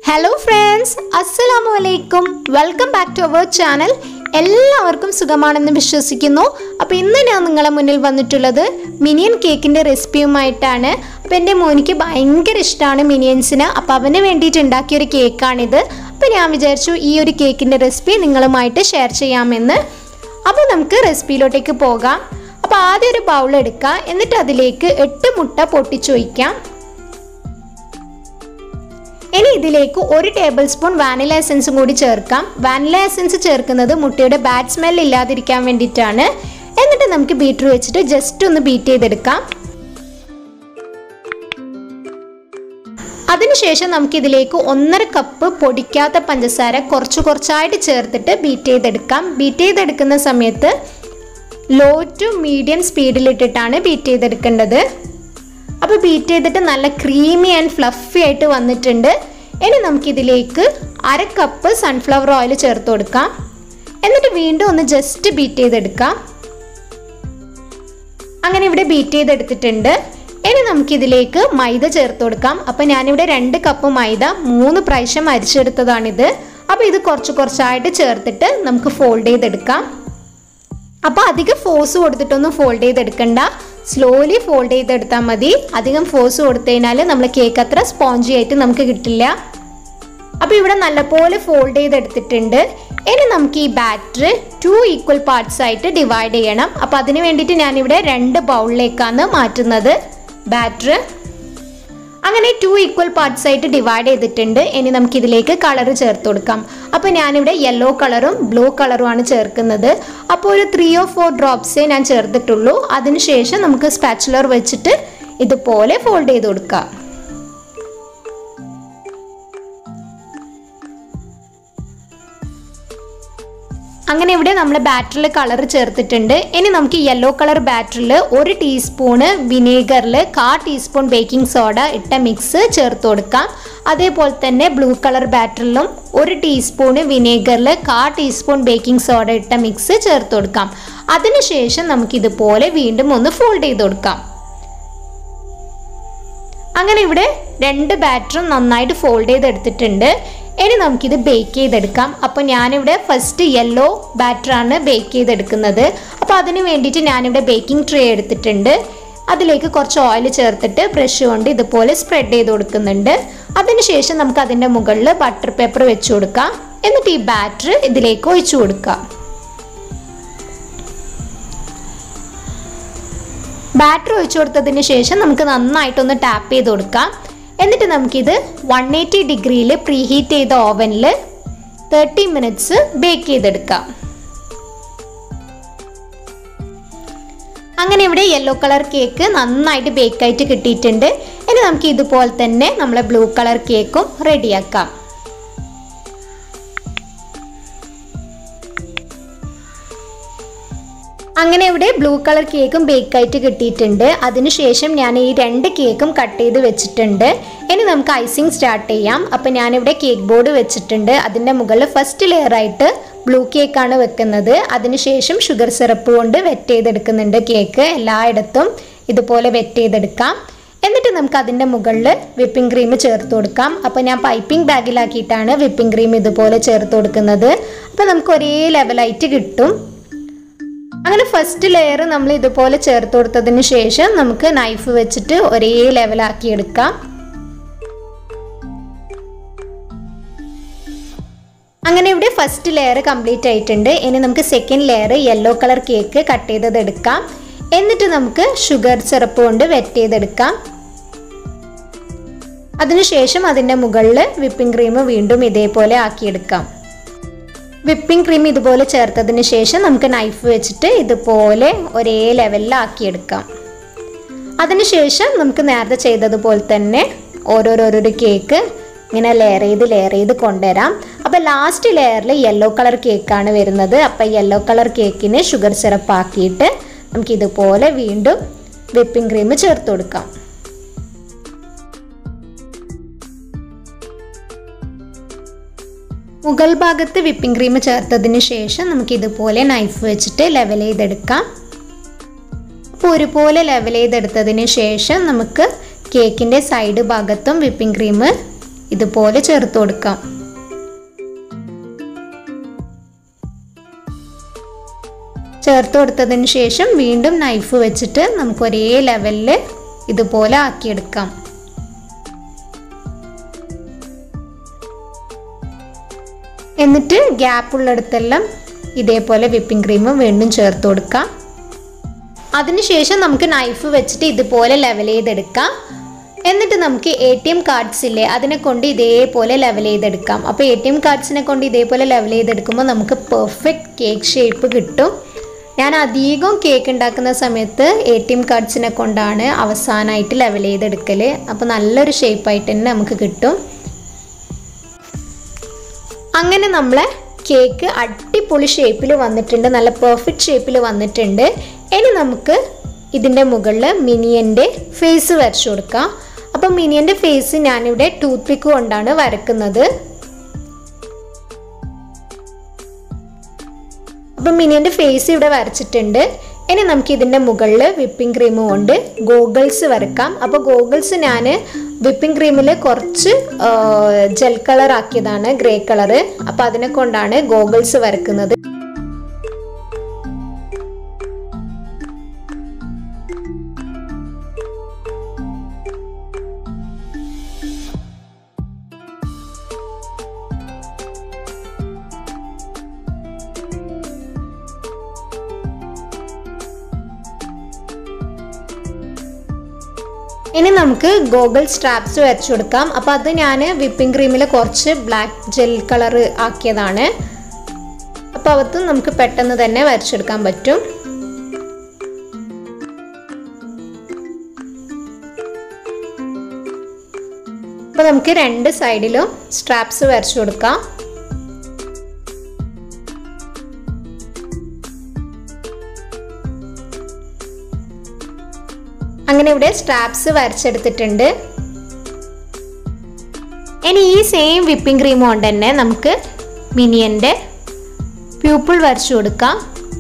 hello friends അസ്സലാമു അലൈക്കും welcome back to our channel എല്ലാവർക്കും സുഖമാണെന്ന് വിശ്വസിക്കുന്നു അപ്പോൾ ഇന്ന് ഞാൻ നിങ്ങളെ മുന്നിൽ വന്നിട്ടുള്ളത് മിനിയൻ കേക്കിൻ്റെ റെസിപ്പിയുമായിട്ടാണ് അപ്പോൾ എൻ്റെ മോനിക്ക് ഭയങ്കര ഇഷ്ടമാണ് മിനിയൻസിന് അപ്പോൾ അവന് വേണ്ടിയിട്ട് ഉണ്ടാക്കിയൊരു കേക്കാണിത് അപ്പോൾ ഞാൻ വിചാരിച്ചു ഈ ഒരു കേക്കിൻ്റെ റെസിപ്പി നിങ്ങളുമായിട്ട് ഷെയർ ചെയ്യാമെന്ന് അപ്പോൾ നമുക്ക് റെസിപ്പിയിലോട്ടേക്ക് പോകാം അപ്പോൾ ആദ്യം ഒരു ബൗൾ എടുക്കുക എന്നിട്ട് അതിലേക്ക് എട്ട് മുട്ട പൊട്ടിച്ചൊഴിക്കാം ഇനി ഇതിലേക്ക് ഒരു ടേബിൾ സ്പൂൺ വാനില എസൻസും കൂടി ചേർക്കാം വാനില എസൻസ് ചേർക്കുന്നത് മുട്ടയുടെ ബാഡ് സ്മെൽ ഇല്ലാതിരിക്കാൻ വേണ്ടിയിട്ടാണ് എന്നിട്ട് നമുക്ക് ബീറ്റർ വെച്ചിട്ട് ജസ്റ്റ് ഒന്ന് ബീറ്റ് ചെയ്തെടുക്കാം അതിനുശേഷം നമുക്ക് ഇതിലേക്ക് ഒന്നര കപ്പ് പൊടിക്കാത്ത പഞ്ചസാര കുറച്ച് കുറച്ചായിട്ട് ചേർത്തിട്ട് ബീറ്റ് ചെയ്തെടുക്കാം ബീറ്റ് ചെയ്തെടുക്കുന്ന സമയത്ത് ലോ ടു മീഡിയം സ്പീഡിലിട്ടിട്ടാണ് ബീറ്റ് ചെയ്തെടുക്കേണ്ടത് അപ്പോൾ ബീറ്റ് ചെയ്തിട്ട് നല്ല ക്രീമി ആൻഡ് ഫ്ലഫി ആയിട്ട് വന്നിട്ടുണ്ട് ഇനി നമുക്കിതിലേക്ക് അര കപ്പ് സൺഫ്ലവർ ഓയിൽ ചേർത്ത് കൊടുക്കാം എന്നിട്ട് വീണ്ടും ഒന്ന് ജസ്റ്റ് ബീറ്റ് ചെയ്തെടുക്കാം അങ്ങനെ ഇവിടെ ബീറ്റ് ചെയ്തെടുത്തിട്ടുണ്ട് ഇനി നമുക്കിതിലേക്ക് മൈദ ചേർത്ത് കൊടുക്കാം അപ്പോൾ ഞാനിവിടെ രണ്ട് കപ്പ് മൈദ മൂന്ന് പ്രാവശ്യം അരിച്ചെടുത്തതാണിത് അപ്പോൾ ഇത് കുറച്ച് കുറച്ചായിട്ട് ചേർത്തിട്ട് നമുക്ക് ഫോൾഡ് ചെയ്തെടുക്കാം അപ്പോൾ അധികം ഫോഴ്സ് കൊടുത്തിട്ടൊന്നും ഫോൾഡ് ചെയ്തെടുക്കണ്ട സ്ലോലി ഫോൾഡ് ചെയ്തെടുത്താൽ മതി അധികം ഫോഴ്സ് കൊടുത്തു കഴിഞ്ഞാൽ നമ്മൾ കേക്ക് അത്ര സ്പോഞ്ചി ആയിട്ട് നമുക്ക് കിട്ടില്ല അപ്പോൾ ഇവിടെ നല്ലപോലെ ഫോൾഡ് ചെയ്തെടുത്തിട്ടുണ്ട് ഇനി നമുക്ക് ഈ ബാറ്റർ ടു ഈക്വൽ പാർട്സ് ആയിട്ട് ഡിവൈഡ് ചെയ്യണം അപ്പോൾ അതിന് വേണ്ടിയിട്ട് ഞാനിവിടെ രണ്ട് ബൗളിലേക്കാണ് മാറ്റുന്നത് ബാറ്റർ അങ്ങനെ ടു ഈക്വൽ പാർട്സ് ആയിട്ട് ഡിവൈഡ് ചെയ്തിട്ടുണ്ട് ഇനി നമുക്ക് ഇതിലേക്ക് കളർ ചേർത്ത് കൊടുക്കാം അപ്പോൾ ഞാനിവിടെ യെല്ലോ കളറും ബ്ലൂ കളറുമാണ് ചേർക്കുന്നത് അപ്പോൾ ഒരു ത്രീ ഓ ഫോർ ഡ്രോപ്സേ ഞാൻ ചേർത്തിട്ടുള്ളൂ അതിനുശേഷം നമുക്ക് സ്പാച്ചുലർ വെച്ചിട്ട് ഇതുപോലെ ഫോൾഡ് ചെയ്ത് കൊടുക്കാം അങ്ങനെ ഇവിടെ നമ്മൾ ബാറ്ററിൽ കളർ ചേർത്തിട്ടുണ്ട് ഇനി നമുക്ക് യെല്ലോ കളർ ബാറ്ററിൽ ഒരു ടീസ്പൂണ് വിനേഗറിൽ കാ ടീസ്പൂൺ ബേക്കിംഗ് സോഡ ഇട്ട മിക്സ് ചേർത്ത് കൊടുക്കാം അതേപോലെ തന്നെ ബ്ലൂ കളർ ബാറ്ററിലും ഒരു ടീസ്പൂണ് വിനേഗറിൽ കാ ടീസ്പൂൺ ബേക്കിംഗ് സോഡ ഇട്ട മിക്സ് ചേർത്ത് കൊടുക്കാം അതിനുശേഷം നമുക്കിതുപോലെ വീണ്ടും ഒന്ന് ഫോൾഡ് ചെയ്ത് കൊടുക്കാം അങ്ങനെ ഇവിടെ രണ്ട് ബാറ്ററും നന്നായിട്ട് ഫോൾഡ് ചെയ്തെടുത്തിട്ടുണ്ട് ഇനി നമുക്കിത് ബേക്ക് ചെയ്തെടുക്കാം അപ്പോൾ ഞാനിവിടെ ഫസ്റ്റ് യെല്ലോ ബാറ്ററാണ് ബേക്ക് ചെയ്തെടുക്കുന്നത് അപ്പോൾ അതിന് വേണ്ടിയിട്ട് ഞാനിവിടെ ബേക്കിംഗ് ട്രേ എടുത്തിട്ടുണ്ട് അതിലേക്ക് കുറച്ച് ഓയിൽ ചേർത്തിട്ട് ബ്രഷ് കൊണ്ട് ഇതുപോലെ സ്പ്രെഡ് ചെയ്ത് കൊടുക്കുന്നുണ്ട് അതിനുശേഷം നമുക്ക് അതിൻ്റെ മുകളിൽ ബട്ടർ പേപ്പർ വെച്ച് കൊടുക്കാം എന്നിട്ട് ഈ ബാറ്റർ ഇതിലേക്ക് ഒഴിച്ചു കൊടുക്കാം ബാറ്റർ ഒഴിച്ചു കൊടുത്തതിന് ശേഷം നമുക്ക് നന്നായിട്ടൊന്ന് ടാപ്പ് ചെയ്ത് കൊടുക്കാം എന്നിട്ട് നമുക്കിത് വൺ എയ്റ്റി ഡിഗ്രിയിൽ പ്രീ ഹീറ്റ് ചെയ്ത ഓവനിൽ തേർട്ടി മിനിറ്റ്സ് ബേക്ക് ചെയ്തെടുക്കാം അങ്ങനെ ഇവിടെ യെല്ലോ കളർ കേക്ക് നന്നായിട്ട് ബേക്കായിട്ട് കിട്ടിയിട്ടുണ്ട് ഇനി നമുക്ക് ഇതുപോലെ തന്നെ നമ്മളെ ബ്ലൂ കളർ കേക്കും റെഡിയാക്കാം അങ്ങനെ ഇവിടെ ബ്ലൂ കളർ കേക്കും ബേക്കായിട്ട് കിട്ടിയിട്ടുണ്ട് അതിനുശേഷം ഞാൻ ഈ രണ്ട് കേക്കും കട്ട് ചെയ്ത് വെച്ചിട്ടുണ്ട് ഇനി നമുക്ക് ഐസിങ് സ്റ്റാർട്ട് ചെയ്യാം അപ്പോൾ ഞാനിവിടെ കേക്ക് ബോർഡ് വെച്ചിട്ടുണ്ട് അതിൻ്റെ മുകളിൽ ഫസ്റ്റ് ലെയർ ആയിട്ട് ബ്ലൂ കേക്കാണ് വെക്കുന്നത് അതിനുശേഷം ഷുഗർ സിറപ്പ് കൊണ്ട് വെറ്റ് ചെയ്തെടുക്കുന്നുണ്ട് കേക്ക് എല്ലായിടത്തും ഇതുപോലെ വെറ്റ് ചെയ്തെടുക്കാം എന്നിട്ട് നമുക്ക് അതിൻ്റെ മുകളിൽ വിപ്പിംഗ് ക്രീം ചേർത്ത് കൊടുക്കാം അപ്പോൾ ഞാൻ പൈപ്പിംഗ് ബാഗിലാക്കിയിട്ടാണ് വിപ്പിംഗ് ക്രീം ഇതുപോലെ ചേർത്ത് കൊടുക്കുന്നത് അപ്പോൾ നമുക്ക് ഒരേ ലെവലായിട്ട് കിട്ടും അങ്ങനെ ഫസ്റ്റ് ലെയർ നമ്മൾ ഇതുപോലെ ചേർത്ത് കൊടുത്തതിന് ശേഷം നമുക്ക് നൈഫ് വെച്ചിട്ട് ഒരേ ലെവലാക്കി എടുക്കാം അങ്ങനെ ഇവിടെ ഫസ്റ്റ് ലെയർ കംപ്ലീറ്റ് ആയിട്ടുണ്ട് ഇനി നമുക്ക് second layer yellow colour cake cut ചെയ്തത് എടുക്കാം എന്നിട്ട് നമുക്ക് ഷുഗർ സിറപ്പ് കൊണ്ട് വെറ്റ് ചെയ്തെടുക്കാം അതിനുശേഷം അതിൻ്റെ മുകളിൽ വിപ്പിംഗ് ക്രീം വീണ്ടും ഇതേപോലെ ആക്കിയെടുക്കാം വിപ്പിംഗ് ക്രീം ഇതുപോലെ ചേർത്തതിന് ശേഷം നമുക്ക് നൈഫ് വെച്ചിട്ട് ഇതുപോലെ ഒരേ ലെവലിലാക്കിയെടുക്കാം അതിനുശേഷം നമുക്ക് നേരത്തെ ചെയ്തതുപോലെ തന്നെ ഓരോരോരോ കേക്ക് ഇങ്ങനെ ലെയർ ചെയ്ത് ലെയർ ചെയ്ത് കൊണ്ടുവരാം അപ്പോൾ ലാസ്റ്റ് ലെയറിൽ യെല്ലോ കളർ കേക്കാണ് വരുന്നത് അപ്പോൾ യെല്ലോ കളർ കേക്കിന് ഷുഗർ സിറപ്പ് ആക്കിയിട്ട് നമുക്ക് ഇതുപോലെ വീണ്ടും വിപ്പിംഗ് ക്രീം ചേർത്ത് കൊടുക്കാം മുകൾ ഭാഗത്ത് വിപ്പിംഗ് ക്രീം ചേർത്തതിന് ശേഷം നമുക്ക് ഇതുപോലെ നൈഫ് വെച്ചിട്ട് ലെവൽ ചെയ്തെടുക്കാം അപ്പോൾ ഒരുപോലെ ലെവൽ ചെയ്തെടുത്തതിന് ശേഷം നമുക്ക് കേക്കിൻ്റെ സൈഡ് ഭാഗത്തും വിപ്പിംഗ് ക്രീം ഇതുപോലെ ചേർത്ത് കൊടുക്കാം ചേർത്ത് കൊടുത്തതിന് ശേഷം വീണ്ടും നൈഫ് വെച്ചിട്ട് നമുക്ക് ഒരേ ലെവലിൽ ഇതുപോലെ ആക്കിയെടുക്കാം എന്നിട്ട് ഗ്യാപ്പ് ഉള്ളിടത്തെല്ലാം ഇതേപോലെ വിപ്പിംഗ് ക്രീമും വീണ്ടും ചേർത്ത് കൊടുക്കാം അതിനുശേഷം നമുക്ക് നൈഫ് വെച്ചിട്ട് ഇതുപോലെ ലെവൽ ചെയ്തെടുക്കാം എന്നിട്ട് നമുക്ക് എ ടി എം കാർഡ്സ് ഇല്ലേ അതിനെ കൊണ്ട് ഇതേപോലെ ലെവൽ ചെയ്തെടുക്കാം അപ്പോൾ എ ടി എം കാർഡ്സിനെ കൊണ്ട് ഇതേപോലെ ലെവൽ ചെയ്തെടുക്കുമ്പോൾ നമുക്ക് പെർഫെക്റ്റ് കേക്ക് ഷേപ്പ് കിട്ടും ഞാൻ അധികം കേക്ക് ഉണ്ടാക്കുന്ന സമയത്ത് എ ടി എം കാർഡ്സിനെ കൊണ്ടാണ് അവസാനമായിട്ട് ലെവൽ ചെയ്തെടുക്കൽ അപ്പോൾ നല്ലൊരു ഷേപ്പായിട്ട് തന്നെ നമുക്ക് കിട്ടും അങ്ങനെ നമ്മളെ കേക്ക് അടിപൊളി ഷേപ്പിൽ വന്നിട്ടുണ്ട് നല്ല പെർഫെക്റ്റ് ഷേപ്പിൽ വന്നിട്ടുണ്ട് ഇനി നമുക്ക് ഇതിൻ്റെ മുകളിൽ മിനിയൻ്റെ ഫേസ് വരച്ചു കൊടുക്കാം അപ്പം മിനിയൻ്റെ ഫേസ് ഞാനിവിടെ ടൂത്ത് പിക്ക് കൊണ്ടാണ് വരക്കുന്നത് അപ്പം മിനിയൻ്റെ ഫേസ് ഇവിടെ വരച്ചിട്ടുണ്ട് ഇനി നമുക്ക് ഇതിൻ്റെ മുകളിൽ വിപ്പിംഗ് ക്രീം കൊണ്ട് ഗോഗിൾസ് വരക്കാം അപ്പോൾ ഗോഗിൾസ് ഞാൻ വിപ്പിംഗ് ക്രീമിൽ കുറച്ച് ജെൽ കളർ ആക്കിയതാണ് ഗ്രേ കളറ് അപ്പോൾ അതിനെ കൊണ്ടാണ് ഗോഗിൾസ് വരക്കുന്നത് ഇനി നമുക്ക് ഗോഗിൾ സ്ട്രാപ്സ് വരച്ചു കൊടുക്കാം അപ്പോൾ അത് ഞാൻ വിപ്പിംഗ് ക്രീമിൽ കുറച്ച് ബ്ലാക്ക് ജെൽ കളർ ആക്കിയതാണ് അപ്പോൾ അവത്തും നമുക്ക് പെട്ടെന്ന് തന്നെ വരച്ചെടുക്കാൻ പറ്റും അപ്പോൾ നമുക്ക് രണ്ട് സൈഡിലും സ്ട്രാപ്സ് വരച്ചു കൊടുക്കാം അങ്ങനെ ഇവിടെ സ്ട്രാപ്സ് വരച്ചെടുത്തിട്ടുണ്ട് ഇനി ഈ സെയിം വിപ്പിംഗ് ക്രീം കൊണ്ട് തന്നെ നമുക്ക് മിനിയൻ്റെ പ്യൂപ്പിൾ വരച്ചു കൊടുക്കാം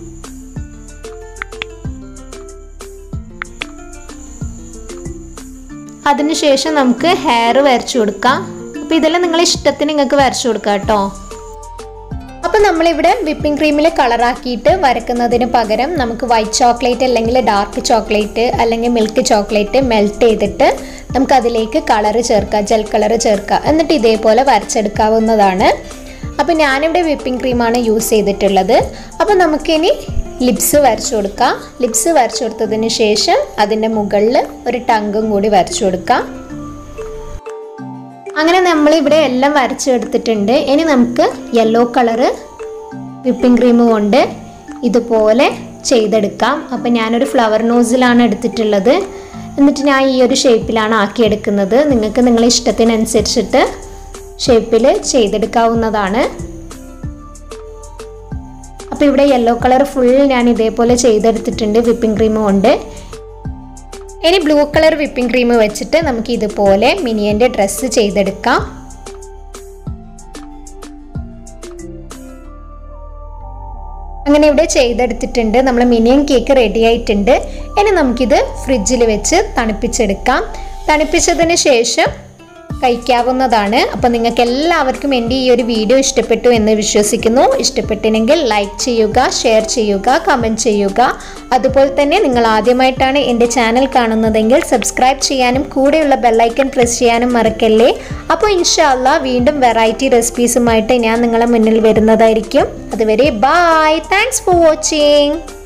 അതിനുശേഷം നമുക്ക് ഹെയർ വരച്ചു കൊടുക്കാം അപ്പോൾ ഇതെല്ലാം നിങ്ങളെ ഇഷ്ടത്തിന് നിങ്ങൾക്ക് വരച്ചു കൊടുക്കാം കേട്ടോ അപ്പോൾ നമ്മളിവിടെ വിപ്പിംഗ് ക്രീമിൽ കളറാക്കിയിട്ട് വരക്കുന്നതിന് പകരം നമുക്ക് വൈറ്റ് ചോക്ലേറ്റ് അല്ലെങ്കിൽ ഡാർക്ക് ചോക്ലേറ്റ് അല്ലെങ്കിൽ മിൽക്ക് ചോക്ലേറ്റ് മെൽറ്റ് ചെയ്തിട്ട് നമുക്ക് അതിലേക്ക് കളറ് ചേർക്കാം ജെൽ കളറ് ചേർക്കാം എന്നിട്ട് ഇതേപോലെ വരച്ചെടുക്കാവുന്നതാണ് അപ്പോൾ ഞാനിവിടെ വിപ്പിംഗ് ക്രീമാണ് യൂസ് ചെയ്തിട്ടുള്ളത് അപ്പോൾ നമുക്കിനി ലിപ്സ് വരച്ചു കൊടുക്കാം ലിപ്സ് വരച്ചു കൊടുത്തതിന് ശേഷം അതിൻ്റെ മുകളിൽ ഒരു ടങ്കും കൂടി വരച്ചു കൊടുക്കാം അങ്ങനെ നമ്മൾ ഇവിടെ എല്ലാം വരച്ചെടുത്തിട്ടുണ്ട് ഇനി നമുക്ക് യെല്ലോ കളറ് വിപ്പിംഗ് ക്രീം കൊണ്ട് ഇതുപോലെ ചെയ്തെടുക്കാം അപ്പം ഞാനൊരു ഫ്ലവർ നോസിലാണ് എടുത്തിട്ടുള്ളത് എന്നിട്ട് ഞാൻ ഈ ഒരു ഷേപ്പിലാണ് ആക്കിയെടുക്കുന്നത് നിങ്ങൾക്ക് നിങ്ങളെ ഇഷ്ടത്തിനനുസരിച്ചിട്ട് ഷേപ്പിൽ ചെയ്തെടുക്കാവുന്നതാണ് അപ്പോൾ ഇവിടെ യെല്ലോ കളർ ഫുൾ ഞാൻ ഇതേപോലെ ചെയ്തെടുത്തിട്ടുണ്ട് വിപ്പിംഗ് ക്രീം കൊണ്ട് ഇനി ബ്ലൂ കളർ വിപ്പിംഗ് ക്രീം വെച്ചിട്ട് നമുക്ക് ഇതുപോലെ മിനിയൻ്റെ ഡ്രസ്സ് ചെയ്തെടുക്കാം അങ്ങനെ ഇവിടെ ചെയ്തെടുത്തിട്ടുണ്ട് നമ്മൾ മിനിയൻ കേക്ക് റെഡി ആയിട്ടുണ്ട് ഇനി നമുക്കിത് ഫ്രിഡ്ജിൽ വെച്ച് തണുപ്പിച്ചെടുക്കാം തണുപ്പിച്ചതിന് ശേഷം കഴിക്കാവുന്നതാണ് അപ്പോൾ നിങ്ങൾക്ക് എല്ലാവർക്കും എൻ്റെ ഈ ഒരു വീഡിയോ ഇഷ്ടപ്പെട്ടു എന്ന് വിശ്വസിക്കുന്നു ഇഷ്ടപ്പെട്ടിനെങ്കിൽ ലൈക്ക് ചെയ്യുക ഷെയർ ചെയ്യുക കമൻറ്റ് ചെയ്യുക അതുപോലെ തന്നെ നിങ്ങൾ ആദ്യമായിട്ടാണ് എൻ്റെ ചാനൽ കാണുന്നതെങ്കിൽ സബ്സ്ക്രൈബ് ചെയ്യാനും കൂടെയുള്ള ബെല്ലൈക്കൺ പ്രസ് ചെയ്യാനും മറക്കല്ലേ അപ്പോൾ ഇൻഷാല്ല വീണ്ടും വെറൈറ്റി റെസിപ്പീസുമായിട്ട് ഞാൻ നിങ്ങളെ മുന്നിൽ വരുന്നതായിരിക്കും അതുവരെ ബായ് താങ്ക്സ് ഫോർ വാച്ചിങ്